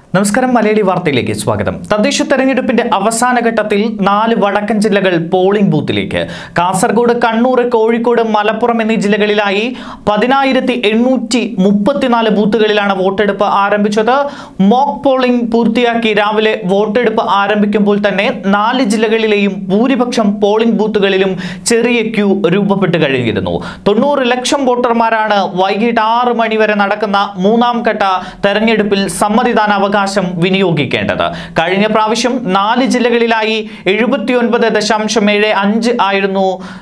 നമസ്കാരം മലയാളി വാർത്തയിലേക്ക് സ്വാഗതം തദ്ദേശ തെരഞ്ഞെടുപ്പിന്റെ അവസാന ഘട്ടത്തിൽ നാല് വടക്കൻ ജില്ലകൾ പോളിംഗ് ബൂത്തിലേക്ക് കാസർഗോഡ് കണ്ണൂർ കോഴിക്കോട് മലപ്പുറം എന്നീ ജില്ലകളിലായി പതിനായിരത്തി എണ്ണൂറ്റി മുപ്പത്തിനാല് ബൂത്തുകളിലാണ് വോട്ടെടുപ്പ് ആരംഭിച്ചത് മോക്ക് പോളിംഗ് പൂർത്തിയാക്കി രാവിലെ വോട്ടെടുപ്പ് ആരംഭിക്കുമ്പോൾ തന്നെ നാല് ജില്ലകളിലെയും ഭൂരിപക്ഷം പോളിംഗ് ബൂത്തുകളിലും ചെറിയ ക്യൂ രൂപപ്പെട്ട് കഴിഞ്ഞിരുന്നു തൊണ്ണൂറ് ലക്ഷം വോട്ടർമാരാണ് വൈകിട്ട് ആറ് മണിവരെ നടക്കുന്ന മൂന്നാം ഘട്ട തെരഞ്ഞെടുപ്പിൽ സമ്മതിദാന അവകാശം വിനിയോഗിക്കേണ്ടത് കഴിഞ്ഞ പ്രാവശ്യം നാല് ജില്ലകളിലായി എഴുപത്തിയൊൻപത് ദശാംശം ഏഴ് അഞ്ച് ആയിരുന്നു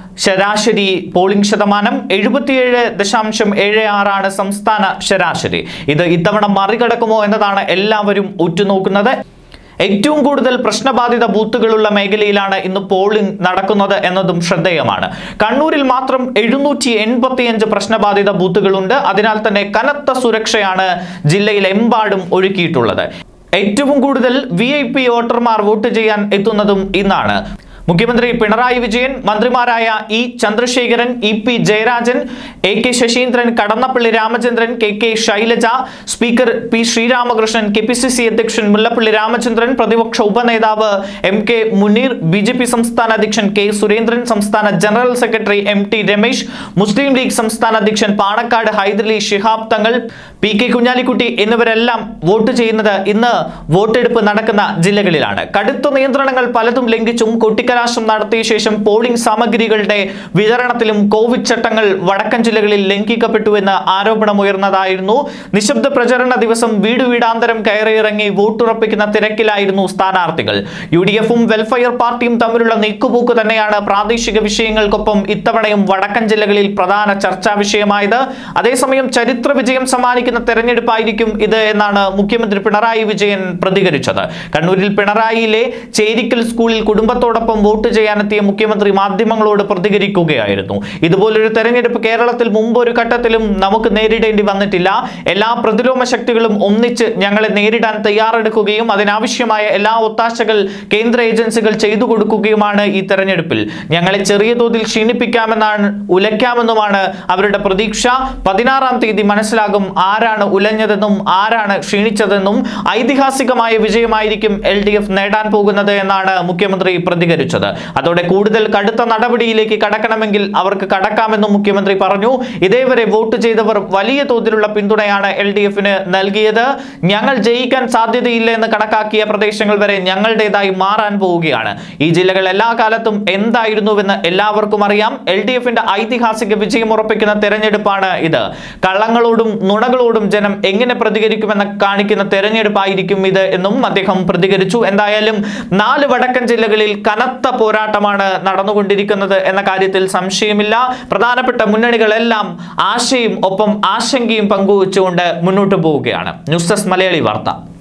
ശരാശരി പോളിംഗ് ശതമാനം എഴുപത്തിയേഴ് ദശാംശം ഏഴ് ആറാണ് സംസ്ഥാന ശരാശരി ഇത് ഇത്തവണ മറികടക്കുമോ എന്നതാണ് എല്ലാവരും ഉറ്റുനോക്കുന്നത് ഏറ്റവും കൂടുതൽ പ്രശ്നബാധിത ബൂത്തുകളുള്ള മേഖലയിലാണ് ഇന്ന് പോളിംഗ് നടക്കുന്നത് എന്നതും ശ്രദ്ധേയമാണ് കണ്ണൂരിൽ മാത്രം എഴുന്നൂറ്റി എൺപത്തിയഞ്ച് പ്രശ്നബാധിത ബൂത്തുകളുണ്ട് അതിനാൽ തന്നെ കനത്ത സുരക്ഷയാണ് ജില്ലയിലെമ്പാടും ഒരുക്കിയിട്ടുള്ളത് ഏറ്റവും കൂടുതൽ വി ഐ പി വോട്ടർമാർ വോട്ട് ചെയ്യാൻ എത്തുന്നതും ഇന്നാണ് മുഖ്യമന്ത്രി പിണറായി വിജയൻ മന്ത്രിമാരായ E Chandrasekharan E P Jayarajan A K Saseendran Kadannappally Ramachandran K K Shailaja speaker P Sreeramakrishnan K P C C അധ്യക്ഷൻ മുല്ലപ്പള്ളി രാമചന്ദ്രൻ പ്രതിപക്ഷ ഉപനേതാവ് M K Muneer B J P സംസ്ഥാന അധ്യക്ഷൻ കെ സുരേന്ദ്രൻ സംസ്ഥാന general secretary M T Ramesh Muslim League സംസ്ഥാന അധ്യക്ഷൻ പാണക്കാട് ഹൈദരലി ശിഹാബ് തങ്ങൾ പി കെ കുഞ്ഞാലിക്കുട്ടി എന്നിവരെല്ലാം വോട്ട് ചെയ്യുന്നത് ഇന്ന് വോട്ടെടുപ്പ് നടക്കുന്ന ജില്ലകളിലാണ് കടുത്ത നിയന്ത്രണങ്ങൾ പലതും ലംഘിച്ചും കൊട്ടിക്കലാശം നടത്തിയ ശേഷം പോളിംഗ് സാമഗ്രികളുടെ വിതരണത്തിലും കോവിഡ് ചട്ടങ്ങൾ വടക്കൻ ജില്ലകളിൽ ലംഘിക്കപ്പെട്ടുവെന്ന് ആരോപണമുയർന്നതായിരുന്നു നിശബ്ദ പ്രചരണ ദിവസം വീട് വീടാന്തരം കയറിയിറങ്ങി വോട്ടുറപ്പിക്കുന്ന തിരക്കിലായിരുന്നു സ്ഥാനാർത്ഥികൾ യു ഡി എഫും വെൽഫെയർ പാർട്ടിയും തമ്മിലുള്ള നീക്കുപോക്ക് തന്നെയാണ് പ്രാദേശിക വിഷയങ്ങൾക്കൊപ്പം ഇത്തവണയും വടക്കൻ ജില്ലകളിൽ പ്രധാന ചർച്ചാ വിഷയമായത് അതേസമയം ചരിത്ര വിജയം സമ്മാനിക്കുന്ന തെരഞ്ഞെടുപ്പായിരിക്കും ഇത് എന്നാണ് മുഖ്യമന്ത്രി പിണറായി വിജയൻ പ്രതികരിച്ചത് കണ്ണൂരിൽ പിണറായിയിലെ ചേരിക്കൽ സ്കൂളിൽ കുടുംബത്തോടൊപ്പം വോട്ട് ചെയ്യാനെത്തിയ മുഖ്യമന്ത്രി മാധ്യമങ്ങളോട് പ്രതികരിക്കുകയായിരുന്നു ഇതുപോലൊരു തെരഞ്ഞെടുപ്പ് കേരളത്തിൽ മുമ്പ് ഒരു ഘട്ടത്തിലും നമുക്ക് നേരിടേണ്ടി വന്നിട്ടില്ല എല്ലാ പ്രതിലോമ ശക്തികളും ഒന്നിച്ച് ഞങ്ങളെ നേരിടാൻ തയ്യാറെടുക്കുകയും അതിനാവശ്യമായ എല്ലാ ഒത്താശകൾ കേന്ദ്ര ഏജൻസികൾ ചെയ്തു കൊടുക്കുകയുമാണ് ഈ തെരഞ്ഞെടുപ്പിൽ ഞങ്ങളെ ചെറിയ തോതിൽ ക്ഷീണിപ്പിക്കാമെന്നാണ് ഉലയ്ക്കാമെന്നുമാണ് അവരുടെ പ്രതീക്ഷ പതിനാറാം തീയതി മനസ്സിലാകും ആരാണ് ഉലഞ്ഞതെന്നും ആരാണ് ക്ഷീണിച്ചതെന്നും ഐതിഹാസികമായ വിജയമായിരിക്കും എൽ ഡി എഫ് നേടാൻ പോകുന്നത് എന്നാണ് മുഖ്യമന്ത്രി പ്രതികരിച്ചത് അതോടെ കൂടുതൽ കടുത്ത നടപടിയിലേക്ക് കടക്കണമെങ്കിൽ അവർക്ക് കടക്കാമെന്നും മുഖ്യമന്ത്രി പറഞ്ഞു ഇതേവരെ വോട്ട് ചെയ്തവർ വലിയ തോതിലുള്ള പിന്തുണയാണ് എൽ ഡി എഫിന് നൽകിയത് ഞങ്ങൾ ജയിക്കാൻ സാധ്യതയില്ല എന്ന് കണക്കാക്കിയ പ്രദേശങ്ങൾ വരെ ഞങ്ങളുടേതായി മാറാൻ പോവുകയാണ് ഈ ജില്ലകൾ എല്ലാ കാലത്തും എന്തായിരുന്നുവെന്ന് എല്ലാവർക്കും അറിയാം എൽ ഡി എഫിന്റെ ഐതിഹാസിക വിജയം ഉറപ്പിക്കുന്ന തെരഞ്ഞെടുപ്പാണ് ഇത് കള്ളങ്ങളോടും നുണകളോടും ജനം എങ്ങനെ പ്രതികരിക്കുമെന്ന് കാണിക്കുന്ന തെരഞ്ഞെടുപ്പായിരിക്കും ഇത് എന്നും അദ്ദേഹം പ്രതികരിച്ചു എന്തായാലും നാല് വടക്കൻ ജില്ലകളിൽ കനത്ത പോരാട്ടമാണ് നടന്നുകൊണ്ടിരിക്കുന്നത് എന്ന കാര്യത്തിൽ സംശയമില്ല പ്രധാനപ്പെട്ട മുന്നണികളെല്ലാം ആശയും ഒപ്പം ആശങ്കയും പങ്കുവച്ചുകൊണ്ട് മുന്നോട്ട് പോവുകയാണ് ന്യൂസ് ഡെസ്ക് മലയാളി വാർത്ത